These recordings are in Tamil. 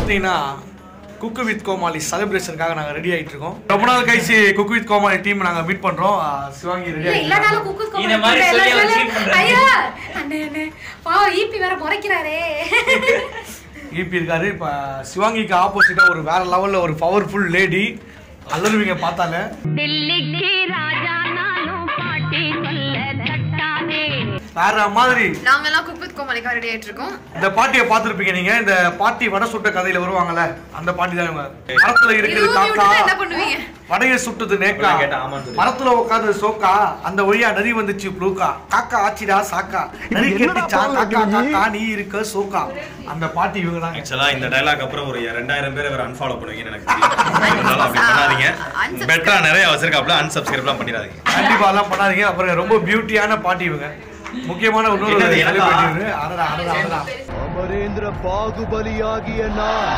பார்த்தீங்கன்னா குக்கு வித் கோமாளி செலிப்ரேஷனுக்காக நாங்கள் ரெடி ஆகிட்டு இருக்கோம் ரொம்ப நாள் கழிச்சு குக்கு வித் கோமாளி டீம் நாங்கள் மீட் பண்ணுறோம் சிவாங்கி ரெடி இல்ல இல்லனாலும் ஆகிட்டு குக்கு இந்த மாதிரி சொல்லி அவர் cheat பண்றாரு. ஐயா அண்ணே அண்ணே பாவம் ஈபி வேற முறைக்கிறாரே ஈபி இருக்காரு இப்போ சிவாங்கிக்கு ஆப்போசிட்டாக ஒரு வேற லெவலில் ஒரு பவர்ஃபுல் லேடி அலறுவீங்க பார்த்தாலே டெல்லிக்கு ராஜா நானும் பாட்டி சொல்ல தட்டாதே வேற மாதிரி நாங்க எல்லாம் குக் வித் கோமாளிக்கா ரெடி ஆயிட்டு இருக்கோம் இந்த பாட்டியை பார்த்துருப்பீங்க நீங்க இந்த பாட்டி வடை சுட்ட கதையில வருவாங்கல்ல அந்த பாட்டி தான் இவங்க மரத்துல இருக்குது இதுவும் காக்கா விட்டுட்டா என்ன பண்ணுவீங்க வடையை சுட்டது நேக்கா இப்பெல்லாம் கேட்டா ஆமான்னு சொல்லு. மரத்துல உட்காந்து சோக்கா அந்த வழியா நரி வந்துச்சு ப்ளூக்கா காக்கா ஆச்சிடா சாக்கா நரி கேட்டுச்சா காக்கா காக்கா நீ இருக்க சோக்கா அந்த பாட்டி இவங்க தான் ஆக்சுவலா இந்த டைலாக் அப்புறம் ஒரு ரெண்டாயிரம் பேரை வேற அன்ஃபாலோ பண்ணுவீங்கன்னு எனக்கு தெரியும் அதனால அப்படி பண்ணாதீங்க Unsubscribe. பெட்டரா நிறைய வச்சிருக்காப்ல அன்சப்ஸ்கிரைப்லாம் பண்ணிடாதீங்க கண்டிப்பா எல்லாம் பண்ணாதீங்க அப்புறம் ரொம்ப பியூட்டியான பாட்டி இவங்க முக்கியமான இன்னொரு என்னது, எனக்கா? celebrity இவரு. அடடா, அடடா, அடடா. அமரேந்திர பாகுபலியாகிய நான்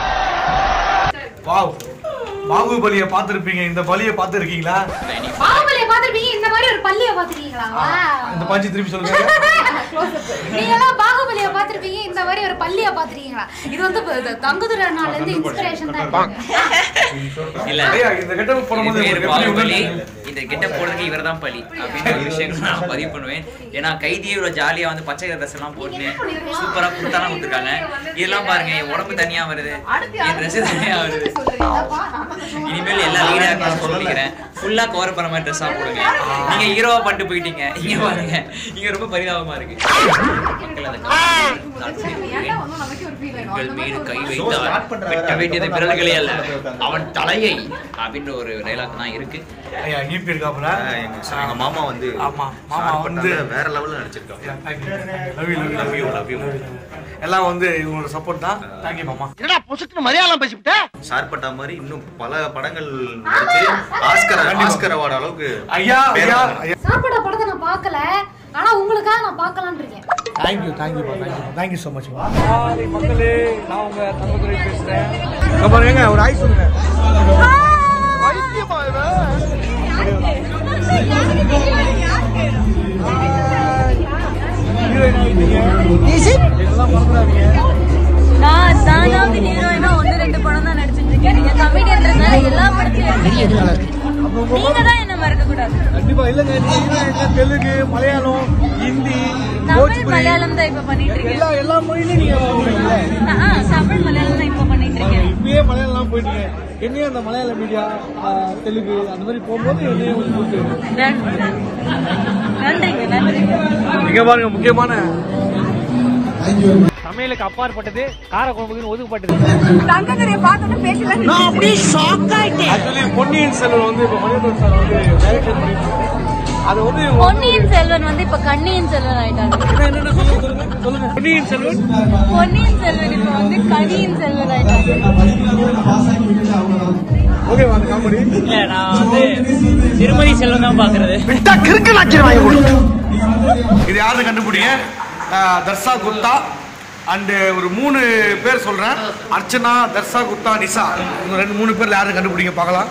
வாவ் பாகுபலியை பார்த்திருப்பீங்க இந்த பலியை பார்த்திருக்கீங்களா பாகுபலிய பாத்திருப்பீங்க இந்த மாதிரி ஒரு பள்ளிய பாத்திருக்கீங்களா இந்த பாஞ்சி திருப்பி சொல்லுங்க நீங்க எல்லாம் பாகுபலிய பாத்திருப்பீங்க இந்த மாதிரி ஒரு பள்ளிய பாத்திருக்கீங்களா இது வந்து இப்ப இது தங்குதுரை நாள்ல இருந்து இன்ஸ்பிரேஷன் தான் இருக்கு. இல்ல ஐயா இந்த கெட்டப் போடும்போது பேர் உங்களுக்கு எப்படி பாகுபலி உணர்ந்தீங்க? இந்த கெட்ட போடுறதுக்கு இவர் தான் பலி அப்படின்னு ஒரு விஷயங்கள் நான் பதிவு பண்ணுவேன் ஏன்னா கைதியே இவ்வளவு ஜாலியா வந்து பச்சை ட்ரெஸ் எல்லாம் போட்டு சூப்பரா குர்த்தாலாம் கொடுத்துருக்காங்க இதெல்லாம் பாருங்க என் உடம்பு தனியா வருது என் ட்ரெஸ் தனியா வருது சொல்றீங்களாப்பா? நான் தான் சொல்றேன். இனிமேல் எல்லா லீடா சொல்லிக்கிறேன் ஃபுல்லா கவர் பண்ண மாதிரி ட்ரெஸ்ஸா போடுங்க நீங்க ஹீரோவா பண்ணிட்டு போயிட்டீங்க இங்க பாருங்க இங்க ரொம்ப பரிதாபமா இருக்கு மக்கள் அதை கவனித்து ஏன்டா ஒண்ணும் நமக்கே ஒரு feel வேணும்? உங்கள் அந்த மாதிரி மீது கை ஒரு- வைத்தால் வெட்ட வேண்டியது பிறர்களே அல்ல அவன் தலையை அப்படின்ற ஒரு டைலாக் தான் இருக்கு ஐயா ஈபி இருக்காப்புல ஆஹ் எங்க எங்க மாமா வந்து ஆமா மாமா start வந்து பண்ணாங்க, வேற லெவல்ல நடிச்சிருக்காங்க love you love you Love you, love you. எல்லாம் வந்து இவங்களோட சப்போர்ட் தான் தேங்க்யூ மாமா என்னடா பொசுக்கு மலையாளம் பேசிவிட்ட ஷார்பட்டா மாதிரி இன்னும் பல படங்கள் நடிச்சு ஆஸ்கர் ஆஸ்கர் அவார்டு அளவுக்கு ஐயா பேர் ஐயா வாங்கணும். ஐயா சாப்பிட படத்தை நான் பார்க்கல ஆனா உங்களுக்காக நான் பார்க்கலாம்னு இருக்கேன் thank you thank you thank you thank you so much மக்களே நான் உங்க தங்கதுரை பேசுறேன் இங்க பாருங்க ஒரு ஆய் சொல்லுங்க வைத்தியமா இவன் இதெல்லாம் மறந்துடாதீங்க நான் தானாவது ஹீரோயினா ஒன்று ரெண்டு படம் தான் நடிச்சிட்டு இருக்கேன் நீங்க கமெடியன்றதுனால எல்லா படத்தையும் நீங்க தான் என்ன மறக்க கூடாது கண்டிப்பா இல்லங்க நீங்க ஹீரோயின் தெலுங்கு மலையாளம் ஹிந்தி தமிழ் போஜ்புரி மலையாளம் தான் இப்ப பண்ணிட்டு இருக்கேன் எல்லா எல்லா மொழியிலும் நீங்க பண்ணுவீங்கல்ல? ஆ, தமிழ் மலையாளம் தான் இப்ப பண்ணிட்டு இருக்கேன் இப்பயே மலையாளம் போயிட்டீங்க என்னையும் அந்த மலையாள மீடியா தெலுங்கு அந்த மாதிரி போகும்போது என்னையும் கொஞ்சம் கூப்பிட்டு நன்றி. நன்றிங்க நன்றிங்க இங்க பாருங்க முக்கியமான சமையலுக்கு அப்பாற்பட்டது கார குழம்புக்குன்னு ஒதுக்கப்பட்டது ஆக்சுவலி பொன்னியின் செல்வன் வந்து இப்ப மணிரத்னம் சார் வந்து டைரக்டர் பண்ணிட்டு அது வந்து பொன்னியின் செல்வன் வந்து இப்ப கண்ணியின் செல்வன் ஆயிட்டாங்க என்ன என்னென்ன சொல்லுங்க சொல்லுங்க சொல்லுங்க பொன்னியின் செல்வன் பொன்னியின் செல்வன் இப்ப வந்து கனியின் செல்வன் ஆயிட்டாங்க ஓகே அந்த காமெடி இல்ல நான் வந்து திருமதி செல்வம் தான் பாக்குறது இது யாருன்னு கண்டுபிடிங்க அஹ், தர்ஷா குப்தா அண்டு ஒரு மூணு பேர் சொல்றேன் அர்ச்சனா தர்ஷா குப்தா நிசா இவங்க ரெண்டு மூணு பேர்ல யாருன்னு கண்டுபிடிங்க பார்க்கலாம்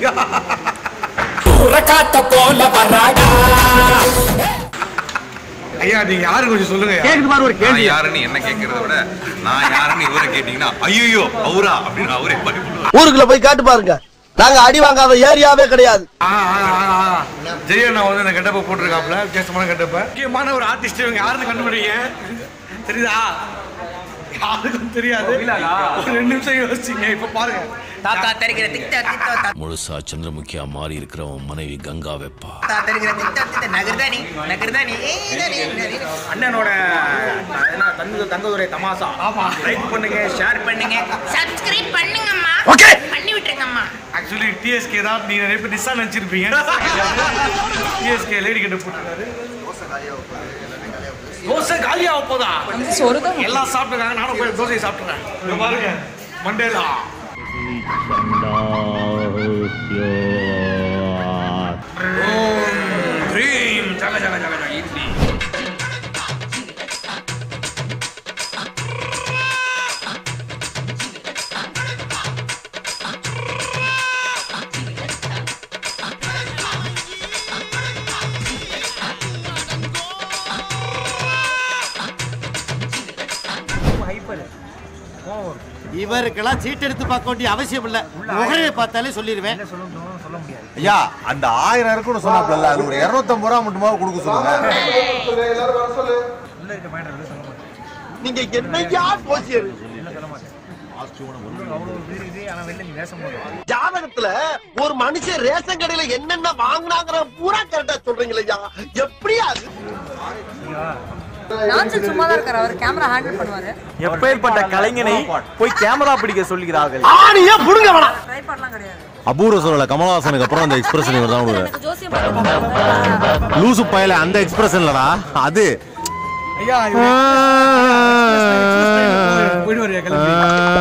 ஐயா நீங்க யாரு கொஞ்சம் சொல்லுங்க நான் யாருன்னு என்ன கேட்கறத விட நான் யாருன்னு இவரை கேட்டீங்கன்னா ஐயோ அவரா அப்படின்னு அவரே பயப்படுவார் ஊருக்குள்ள போய் காட்டு பாருங்க நாங்க அடி வாங்காத ஏரியாவே கிடையாது ஜெயண்ணா வந்து இந்த கெட்டப்ப போட்டிருக்காப்ல வித்தியாசமான கெட்டப்ப முக்கியமான ஒரு ஆர்டிஸ்ட் இவங்க யாருன்னு கண்டுபிடிங்க தெரியுதா யாருக்கும் தெரியாது ஒரு ரெண்டு நிமிஷம் யோசிச்சிங்க இப்ப பாருங்க தாத்தா தெரிகிற திட்ட திட்ட முழுசா சந்திரமுகியா மாறி இருக்கிறவன் மனைவி கங்கா வெப்பா தாத்தா தெரிகிற திட்ட திட்ட நகர்தானி நகர்தானி அண்ணனோட என்ன தங்க தங்கதுரை தமாசா ஆமா லைக் பண்ணுங்க ஷேர் பண்ணுங்க சப்ஸ்கிரைப் பண்ணுங்கம்மா பண்ணி விட்டுருங்கம்மா ஆக்சுவலி டிஎஸ்கே தான் நீங்க நிறைய பேர் நிசா நினைச்சிருப்பீங்க டிஎஸ்கே லேடி கிட்ட போட்டுருக்காரு தோசை காலியா போதா எல்லாம் சாப்பிட்டுருக்காங்க நானும் போய் தோசையை சாப்பிட்டுறேன் இங்க பாருங்க மண்டேலா ஓம் க்ரீம் ஜக ஜக ஜக ஜக இட்லி இவருக்கெல்லாம் சீட் எடுத்து பார்க்க வேண்டிய அவசியம் இல்ல முகரையை பார்த்தாலே சொல்லிடுவேன் ஐயா அந்த ஆயிரம் இருக்குன்னு சொன்னாப்ல அது ஒரு இருநூத்தம்பது ரூபா மட்டுமா கொடுக்க சொல்லுங்க நீங்க என்னையா போசியது ஜாதகத்துல ஒரு மனுஷன் ரேஷன் கடையில என்னென்ன வாங்குனாங்கிற பூரா கரெக்டா சொல்றீங்களா எப்படியா அது நான்சன் சும்மா தான் இருக்காரு அவர் கேமரா ஹேண்டில் பண்ணுவாரு எப்பேற்பட்ட கலைஞனை போய் கேமரா பிடிக்க சொல்லுகிறார்கள் ஆணியா புடுங்க வேணாம் ட்ரை பண்ணலாம் கிடையாது அபூர்வ சொல்லல கமலஹாசனுக்கு அப்புறம் அந்த எக்ஸ்பிரஷன் இவர் தான் எனக்கு ஜோசியம் பார்க்க லூசு பயல அந்த எக்ஸ்பிரஷன் இல்லடா அது ஐயா போயிடுவாரு கிளம்பி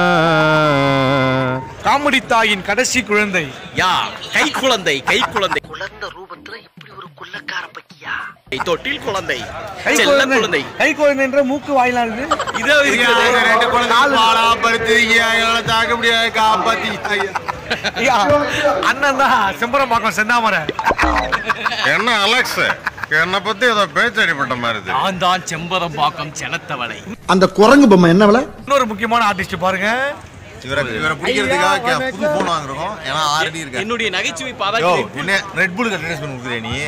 காமெடி தாயின் கடைசி குழந்தை யா கை குழந்தை கை குழந்தை குழந்தை ரூபத்துல இப்படி ஒரு கொள்ளக்கார பக்கியா தொட்டில் குழந்தை கை செல்ல குழந்தை குழந்தை கை குழந்தைன்ற மூக்கு வாயிலானது இதோ இருக்கிறது ரெண்டு குழந்தை பாலாப்படுத்து தாக்க முடியாது காப்பாத்தி ஐயா அண்ணன் தான் செம்பரம்பாக்கம் செந்தாமரை என்ன அலெக்ஸ் என்னை பத்தி ஏதோ பேச்சு அடிப்பட்ட மாதிரி இருக்கு நான் தான் செம்பரம்பாக்கம் செனத்தவளை அந்த குரங்கு பொம்மை என்ன விலை இன்னொரு முக்கியமான ஆர்டிஸ்ட் பாருங்க இவரை இவரை பிடிக்கிறதுக்காக கே- புது போன் வாங்குறோம் ஏன்னா ஆல்ரெடி இருக்கு என்னுடைய நகைச்சுவை யோ பாராட்டு என்ன ரெட் புல் அட்வர்டைஸ்மெண்ட் கொடுக்குறே நீ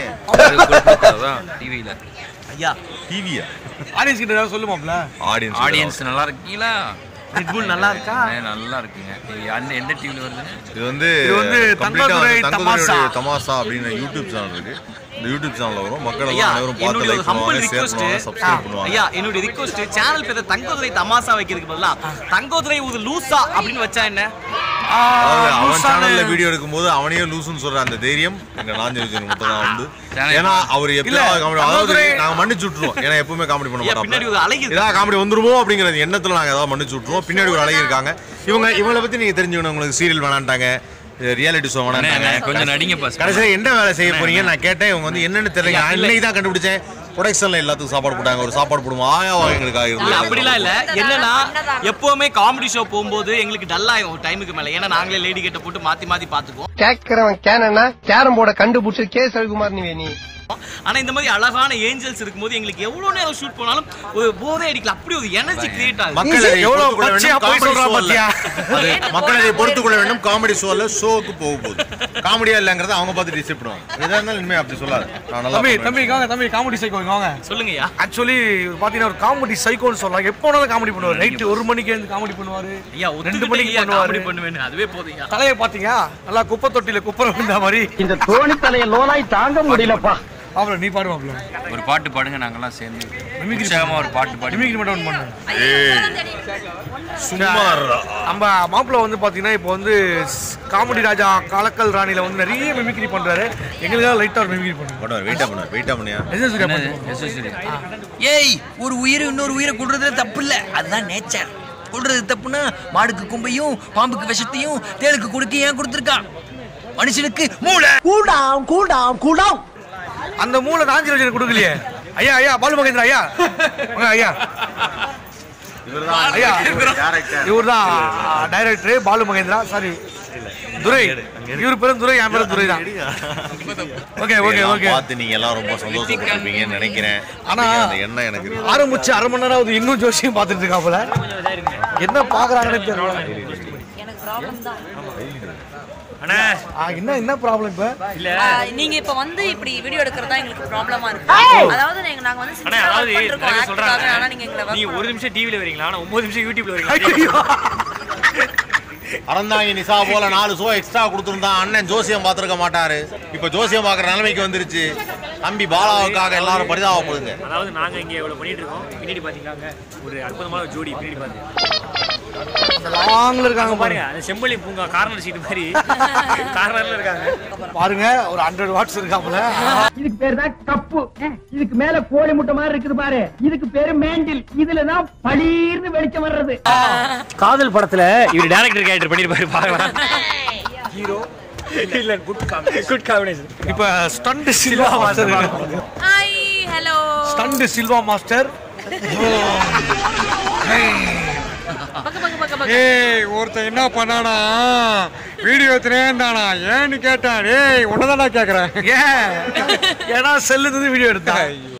டிவியில ஐயா டிவியா ஆடியன்ஸ் கிட்ட ஏதாவது சொல்லுமாப்ல ஆடியன்ஸ் ஆடியன்ஸ் நல்லா இருக்கீங்களா ரெட் புல் நல்லா இருக்கா ஏ, நல்லா இருக்குங்க இது அந்த எந்த டிவில வருது இது வந்து இது வந்து complete ஆ தங்கதுரை வந்து தமாஷா. தங்கதுரையுடைய தமாஷா அப்படின்னு யூடியூப் சேனல் இருக்கு இந்த யூடியூப் சேனல்ல வரும் மக்கள் ஐயா எல்லாம் அனைவரும் பார்த்து என்னுடைய லைக் ஹம்பிள் பண்ணுவாங்க ஷேர் ரிக்வஸ்ட் பண்ணுவாங்க சப்ஸ்கிரைப் பண்ணுவாங்க ஐயா என்னுடைய ரிக்வஸ்ட் சேனல் பேர் தங்கோதுரை தமாசா வைக்கிறதுக்கு பதிலா தங்கோதுரை ஒரு லூசா அப்படின்னு வச்சா என்ன அதாவது அவன் லூசான- சேனல்ல வீடியோ எடுக்கும்போது அவனையே லூசுன்னு சொல்ற அந்த தைரியம் எங்க நாஞ்சல் விஜயன் மட்டும் தான் உண்டு Channel ஏன்னா அவர் இல்ல, எப்பயாவது காமெடி அதாவது தங்கதுரை- நாங்க மன்னிச்சு விட்டுருவோம் ஏன்னா எப்பவுமே காமெடி பண்ண ஐயா, பின்னாடி ஒரு அழகி மாட்டோம் இருக்கு. ஏதாவது காமெடி வந்துருமோ அப்படிங்கிற எண்ணத்துல நாங்க ஏதாவது மன்னிச்சு விட்டுருவோம் பின்னாடி ஒரு அழகி இருக்காங்க இவங்க இவங்களை பத்தி நீங்க தெரிஞ்சுக்கணும் உங்களுக்கு சீரியல் வேணான்ட்டாங்க ரியாலிட்டி ஷோ வேணான்ட்டாங்க கொஞ்சம் நடிங்க பாஸ் கடைசியில் என்ன வேலை செய்ய போறீங்க நான் கேட்டேன் இவங்க வந்து என்னன்னு தெரியல நான் இன்னைக்கு தான் கண்டுபிடிச்சேன் ப்ரொடக்ஷன்ல எல்லாத்துக்கும் சாப்பாடு போட்டாங்க ஒரு சாப்பாடு போடுவோம் ஆயா எங்களுக்காக இல்ல இருந்து அப்படிலாம் இல்ல என்னன்னா எப்பவுமே காமெடி ஷோ போகும்போது எங்களுக்கு டல் ஆகும் ஒரு டைமுக்கு மேல ஏன்னா நாங்களே லேடி கிட்ட போட்டு மாத்தி மாத்தி பாத்துக்குவோம் கேக்குறவன் கேனா கேரம் போர்ட கண்டுபிடிச்சு கே ரவிக்குமார் நீ நீ ஆனா இந்த மாதிரி அழகான ஏஞ்சல்ஸ் இருக்கும்போது எங்களுக்கு எவ்வளவு நேரம் ஷூட் பண்ணாலும் ஒரு போதை அடிக்கல அப்படி ஒரு எனர்ஜி கிரியேட் ஆகுது மக்கள் அதை எவ்வளவு பொறுத்துக்கொள்ள பச்சையா வேண்டும், போய் comedy சொல்றா show இல்ல. பாத்தியா? அது மக்கள் அதை பொறுத்துக் கொள்ள வேண்டும் காமெடி ஷோல ஷோக்கு போக போகுது காமெடியா இல்லங்கிறத அவங்க பார்த்து டிசைட் பண்ணுவாங்க எதா இருந்தாலும் இனிமே அப்படி சொல்லாது நான் நல்லா தம்பி பண்ணுவேன். தம்பி வாங்க தம்பி காமெடி சைக்கோ வாங்க சொல்லுங்கய்யா ஆக்சுவலி பாத்தீங்கன்னா ஒரு காமெடி சைக்கோன்னு சொல்லலாம் எப்போ வேணாலும் காமெடி பண்ணுவார் நைட்டு ஒரு மணிக்கு இருந்து காமெடி பண்ணுவாரு ஐயா ரெண்டு மணிக்கு ஒத்துக்கிட்டீங்க காமெடி பண்ணுவாரு பண்ணுவேன் அதுவே போதுங்க தலையை பாத்தீங்க நல்லா குப்பை தொட்டில குப்பை விழுந்த மாதிரி இந்த தோணி தலைய லோனாய் தாங்க முடியலப்பா அப்புறம் நீ பாடுவாப்ல ஒரு பாட்டு பாடுங்க நாங்கெல்லாம் சேர்ந்து மிமிக்ரி உற்சாகமா ஒரு பாட்டு பாடி மிமிக்ரி மட்டும் ஒன்று பண்ணு சும்மா இருடா. நம்ம மாப்பிள்ள வந்து பாத்தீங்கன்னா இப்போ வந்து காமெடி ராஜா கலக்கல் ராணில வந்து நிறைய மிமிக்ரி பண்றாரு எங்களுக்காக லைட்டா ஒரு மிமிக்ரி பண்ணுங்க பண்ணுவார் வெயிட்டா பண்ணுவார் வெயிட்டா பண்ணியா எஸ் சூர்யா என்னது? பண்ணுங்க. யசஸ்வரி. ஏய் ஒரு உயிர் இன்னொரு உயிரை கொள்றதுல தப்பு இல்ல அதுதான் நேச்சர் கொள்றது தப்புன்னா மாடுக்கு கொம்பையும் பாம்புக்கு விஷத்தையும் தேளுக்கு கொடுக்க ஏன் கொடுத்துருக்கான் மனுஷனுக்கு மூளை கூடாம் கூடாம் கூடாம் அந்த மூளை நாஞ்சி ரஜனை கொடுக்கலையே ஐயா ஐயா பாலு மகேந்திரா ஐயா வாங்க, ஐயா இவர்தான் ஐயா director. இவர் தான் டைரக்டர் பாலு மகேந்திரா சாரி துரை இவர் பேரும் துரை என் பேரும் துரை தான் ஓகே ஓகே இதெல்லாம் ஓகே பார்த்து நீங்க எல்லாம் ரொம்ப சந்தோஷப்பட்டிருப்பீங்கன்னு நினைக்கிறேன் ஆனா அந்த எண்ணம் எனக்கு இருக்கு ஆரம்பிச்சு அரை மணி நேரம் ஆகுது இன்னும் ஜோசியம் பார்த்துட்டு இருக்காப்புல என்ன பாக்குறாங்கன்னு தெரியல எனக்கு ப்ராப்ளம் தான் ஆ, என்ன என்ன ப்ராப்ளம் இப்ப ஆ, நீங்க இப்ப வந்து இப்படி வீடியோ எடுக்கிறது தான் எங்களுக்கு ப்ராப்ளமா இருக்கு அதாவது நீங்க நாங்க வந்து அண்ணா, sincere-ஆ அதாவது work பண்றோம் நிறைய actor-க்காக. சொல்றாங்க. ஆனா நீங்க எங்களை work நீ ஒரு பண்ண- நிமிஷம் டிவில வரீங்களா ஆனா ஒன்பது நிமிஷம் யூடியூப்ல வரீங்களா அறந்தாங்க நிசா போல நாலு ஷோ எக்ஸ்ட்ரா கொடுத்துருந்தா அண்ணன் ஜோசியம் பார்த்துருக்க மாட்டாரு இப்ப ஜோசியம் பார்க்குற நிலைமைக்கு வந்துருச்சு தம்பி பாலாவுக்காக எல்லாரும் பரிதாபப்படுங்க அதாவது நாங்க இங்க இவ்வளவு பண்ணிட்டு இருக்கோம் பின்னாடி பாத்தீங்களாங்க ஒரு அற்புதமான ஒரு ஜோடி பின்னாடி பாத்து லாங்ல இருக்காங்க பாருங்க அந்த செம்பள்ளி பூங்கா கார்னர் சீட் மாதிரி கார்னர்ல இருக்காங்க பாருங்க ஒரு ஹண்ட்ரட் வாட்ஸ் இருக்காப்புல இதுக்கு பேரு தான் கப்பு இதுக்கு மேல கோழி முட்டை மாதிரி இருக்குது பாரு இதுக்கு பேரு மேண்டில் இதுலதான் பளீர்னு வெளிச்சம் வர்றது காதல் படத்துல இவர் டைரக்டர் கேரக்டர் பண்ணிருப்பாரு பாக்கலாம் ஹீரோ இல்ல குட் குட் காம்பினேஷன் இப்ப stunt Silva master hi hello stunt Silva master பக்க பக்க பக்க பக்க ஏய் ஒருத்தன் என்ன பண்ணானா வீடியோ திரேண்டானா ஏன்னு கேட்டான் ஏய் உன்னதானா கேக்குறேன் ஏன் ஏன்னா செல்லுது வீடியோ எடுத்தான்